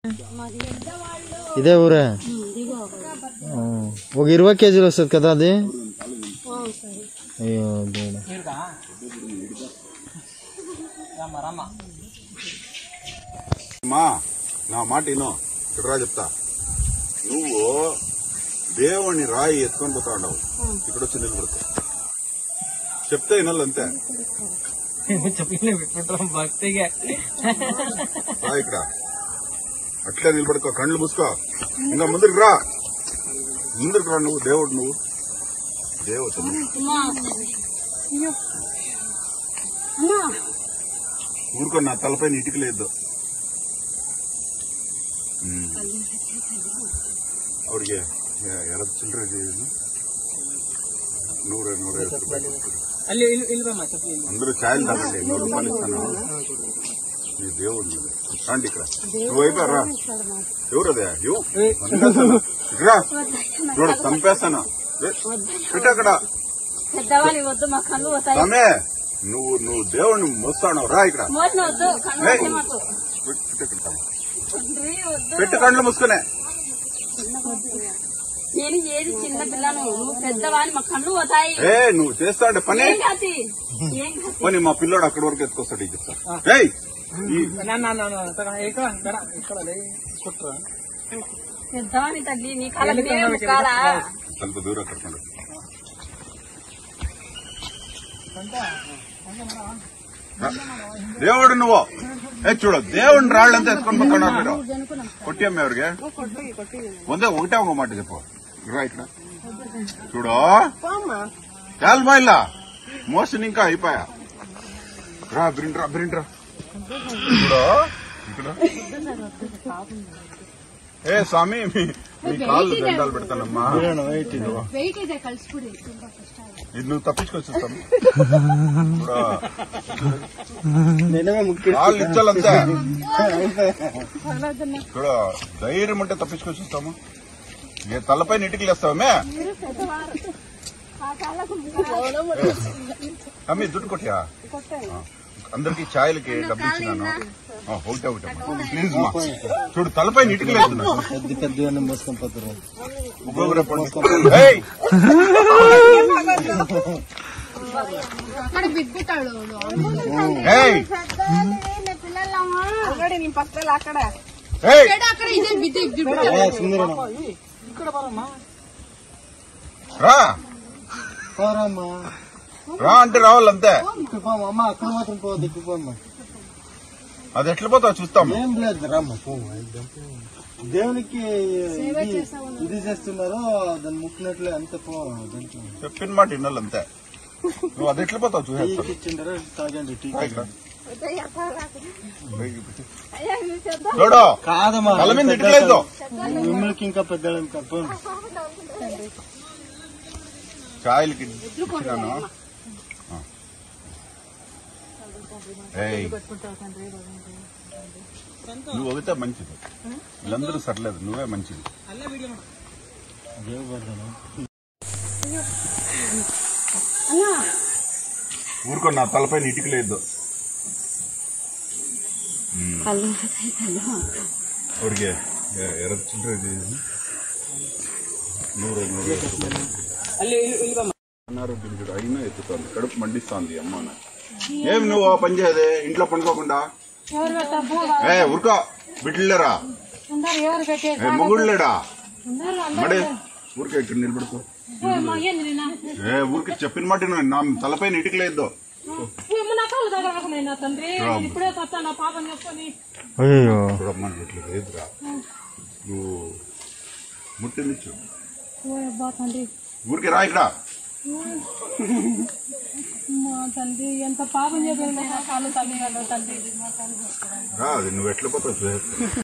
ఇదే ఊరే ఆ, ఒక ఇరవై కేజీలు వస్తుంది కదా అది అయ్యో దేవుడా మా నా మాట వినో ఇక్కడ రా చెప్తా నువ్వు దేవుణ్ణి రాయి ఎత్తుకొని పోతా ఉండవు ఇక్కడ వచ్చి నిలబడుకో చెప్తే వినాలి అంతే భక్తిగా రా ఇక్కడ అట్లే నిలబడుకో కళ్ళు మూసుకో ఇంకా ముందుకు రా ముందుకు రా నువ్వు దేవుడు నువ్వు దేవత నువ్వు. ఊరుకో నా తలపై ఇటుక లేదు ಅವ್ರಿಗೆ ಎರಡು ಚಿಲ್ಲರೆ ಇದೆಯೇನು? ನೂರ ನೂರೈವತ್ತು ರೂಪಾಯಿ ಅಲ್ಲಿ ಇಲ್ಲಿ ಇಲ್ಲಿ ಬಮ್ಮ ಸ್ವಲ್ಪ ಇಲ್ಲಿ అందరూ ఛాయలు తగ్గండి నూరు రూపాయలు ఇస్తాను నీ దేవుడు నువ్వు. రండి ఇక్కడ నువ్వు అయిపోయారా ఎవరదే ఇవ్వు. చంపేస్తాను. ఇక్కడ చూడు చంపేస్తాను ఏ, పెట్టు అక్కడ పెద్దవాళ్ళు వద్దు మా కళ్ళు పోతాయి తమే నువ్వు నువ్వు దేవుడిని మోస్తాను రా ఇక్కడ మోసిన వద్దు కళ్ళు ఏయ్. పోతాయి మాకు పెట్టు, పెట్టు ఇక్కడ తమ్ముడు. తండ్రి వద్దు పెట్టు కళ్ళు మూసుకునే నేను ఏది చిన్న పిల్లను నువ్వు పెద్దవాని మా కళ్ళు పోతాయి ఏ నువ్వు చేస్తా అంటే పని ఏం కాదు ఏం కాదు పని మా పిల్లోడు అక్కడి వరకు ఎత్తుకొస్తాడు ఇది చెప్తా ఏయ్ ఈ ನಾನು ನಾನು ఇక్కడ ಬೇಡ ఇక్కడ ಕೊಟ್ರ పెద్దవాని తల్లి నీ కళ్ళ మేము ముక్కాలా ಸ್ವಲ್ಪ ದೂರ ಕರ್ಕೊಂಡು దేవుడు నువ్వు ఏ చూడు దేవుడిని రాళ్ళంతా ఎత్తుకొని పోతున్నారు మీరు కొట్టియమ్మ ఎవరికి ಒಂದೇ ఒకటే ఒక మాట చెప్పు రా ఇక్కడ చూడు చాలు ಇಲ್ಲ మోసం ఇంకా అయిపోయా రా బ్రిండ్ రా బ్రిండ్ రా చూడు ఇక్కడ ఏ స్వామి మీ మీ కాళ్ళు దండాలు పెడతానమ్మా వెయిట్ ಇದೆ ಕಳ್ಸ್ಬಿಡಿ ತುಂಬಾ ಕಷ್ಟ ಆಗುತ್ತೆ ఇది నువ్వు తప్పించుకొచ్చేస్తాను కాళ్ళు ఇచ్చాలంతే చూడ ధైర్యం ఉంటే తప్పించుకొచ్చేస్తాము ఏ తలపై ఇటుకలు వేస్తావమే అమ్మి దుడ్డు కొట్టియా ఆ. అందరికి ఛాయలకి డబ్బు ఇచ్చినాను ఆ, ఒకటే ఒకటే ప్లీజ్ మా చూడు తలపై ఇటుకలు వేస్తున్నాను పెద్ద పెద్ద మోసుకొని పోతారు ఒక్కొక్కరు పట్టుకో. ఏయ్! ಅక్కడ ಬಿದ್ಬಿಟ್ಟಾಳು ಅವಳು ఏయ్! ఆల్రెడీ నీ పక్కల అక్కడ ఏయ్! ಆ ಕಡೆ ಇದೆ ಬಿದ್ದು ಇದ್ಬಿಟ್ಟು సుందరమ్మ ఇక్కడ ಬರಮ್ಮ రా పోరమ్మా రా అంటే రావాలంతే ఇక్కడ పోమ్మ అమ్మ అక్కడ మాత్రం పోవద్దు ఇక్కడ పోమ్మ అది ఎట్లా పోతావు చూస్తాము ఏం లేదు రమ్మ పోమ్మ దేవునికి ఇది ఇది చేస్తున్నారో దాన్ని ముట్టినట్లే అంత పో దానికి చెప్పిన మాట వినాలంతే నువ్వు అది ఎట్లా పోతావు చూసేస్తా టీకి ఇచ్చిండారో తాగండి టీ చూడు కాదమ్మా తల మీద ఇటుకలేదు మిమ్మల్ని ఇంకా పెద్దలు ఇంకా పోండి ఛాయలకి ఇచ్చినాను ఆ. ఏయ్. నువ్వు ఒకటే మంచిది వీళ్ళందరూ సర్లేదు నువ్వే మంచిది ಅಲ್ಲೇ ವಿಡಿಯೋ ಮಾಡು ఊరుకో నా తలపైన ఇటుకలేదు ಅವ್ರಿಗೆ ಎರಡು ಚಿಲ್ಲರೆ ಇದೆ నూరు నూరు ಅಲ್ಲಿ ಇಲ್ಲಿ ಇಲ್ಲಿ ಬಮ್ಮ అనారోగ్యం చూడు అయినా ఎత్తుతోంది కడుపు మండిస్తోంది అమ్మ నాకు. ఏం నువ్వు ఆ పని చేయదే ఇంట్లో పండుకోకుండా ఏ ఊరుకో బిడ్డలేరా ఏ మొగుళ్ళేడా మడే ఊరికే ఇక్కడ నిలబడుకో ఏ ఊరికి చెప్పిన మాట విను. నా తలపైన ఇటుకలేదు ఇప్పుడే కొత్త పాపం చెప్పుకొని అయ్యో చూడమ్మా ఇట్లా లేదురా నువ్వు ముట్టినిచ్చు తండ్రి ఊరికి రా ఇక్కడ మా తండ్రి ఎంత పాపం చెప్పారు కాళ్ళు తల్లి తండ్రి రా అది నువ్వు ఎట్లా పోతావు చూసేస్తా